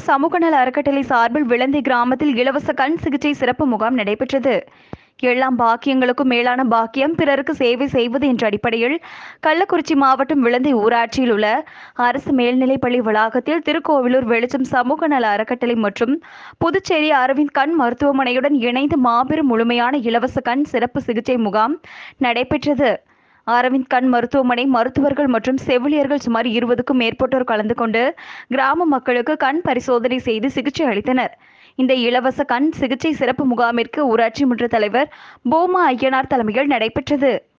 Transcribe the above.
சமூக நல அறக்கட்டளை சார்பில் விளந்தை கிராமத்தில் இலவச கண் சிகிச்சை சிறப்பு முகாம் நடைபெற்றது எல்லாம் பாக்கியங்களுக்கும் மேலான பாக்கியம் பிறருக்கு சேவை செய்வது என்ற அடிப்படையில் கள்ளக்குறிச்சி மாவட்டம் விளந்தை ஊராட்சியில் உள்ள அரசு மேல்நிலைப்பள்ளி வளாகத்தில் திருக்கோவிலூர் வெளிச்சம் சமூக நல அறக்கட்டளை மற்றும் புதுச்சேரி அரவிந்த் கண் மருத்துவமனையுடன் இணைந்து மாபெரும் முழுமையான இலவச கண் சிறப்பு சிகிச்சை முகாம் நடைபெற்றது அரவிந்த் கண் மருத்துவமனை மருத்துவர்கள் மற்றும் செவிலியர்கள் சுமார் இருபதுக்கும் மேற்பட்டோர் கலந்து கொண்டு கிராம மக்களுக்கு கண் பரிசோதனை செய்து சிகிச்சை அளித்தனர் இந்த இலவச கண் சிகிச்சை சிறப்பு முகாமிற்கு ஊராட்சி மன்ற தலைவர் போமா ஐயனார் தலைமையில் நடைபெற்றது